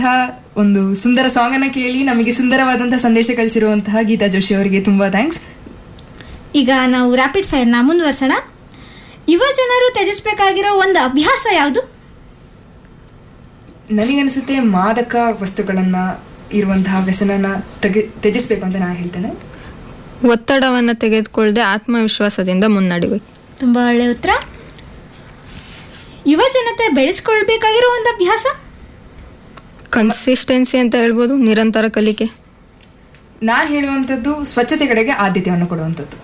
ಒಂದು ಸುಂದರ ಸಾಂಗ್ ಅನ್ನ ಕೇಳಿ ನಮಗೆ ಸುಂದರವಾದಂತಹ ಸಂದೇಶ ಕಳಿಸಿರುವಂತಹ ಗೀತಾ ಜೋಶಿ ಅವರಿಗೆ ತುಂಬಾ ಥ್ಯಾಂಕ್ಸ್ ಈಗ ನಾವು ರ್ಯಾಪಿಡ್ ಫೈರ್ನ ಮುಂದುವರ್ಸೋಣ ಯುವ ಜನರು ತ್ಯಜಿಸಬೇಕಾಗಿರೋ ಒಂದು ಅಭ್ಯಾಸ ಯಾವುದು ನನಗನ್ಸುತ್ತೆ ಮಾದಕ ವಸ್ತುಗಳನ್ನ ಇರುವಂತಹ ವ್ಯಸನನ ತೆಗೆ ತ್ಯಜಿಸ್ಬೇಕು ಅಂತ ನಾನು ಹೇಳ್ತೇನೆ ಒತ್ತಡವನ್ನು ತೆಗೆದುಕೊಳ್ಳದೆ ಆತ್ಮವಿಶ್ವಾಸದಿಂದ ಮುನ್ನಡಿಬೇಕು ತುಂಬ ಒಳ್ಳೆ ಉತ್ತರ ಯುವ ಜನತೆ ಬೆಳೆಸ್ಕೊಳ್ಬೇಕಾಗಿರೋ ಒಂದು ಅಭ್ಯಾಸ ಕನ್ಸಿಸ್ಟೆನ್ಸಿ ಅಂತ ಹೇಳ್ಬೋದು ನಿರಂತರ ಕಲಿಕೆ ನಾನು ಹೇಳುವಂಥದ್ದು ಸ್ವಚ್ಛತೆ ಕಡೆಗೆ ಆದ್ಯತೆಯನ್ನು ಕೊಡುವಂಥದ್ದು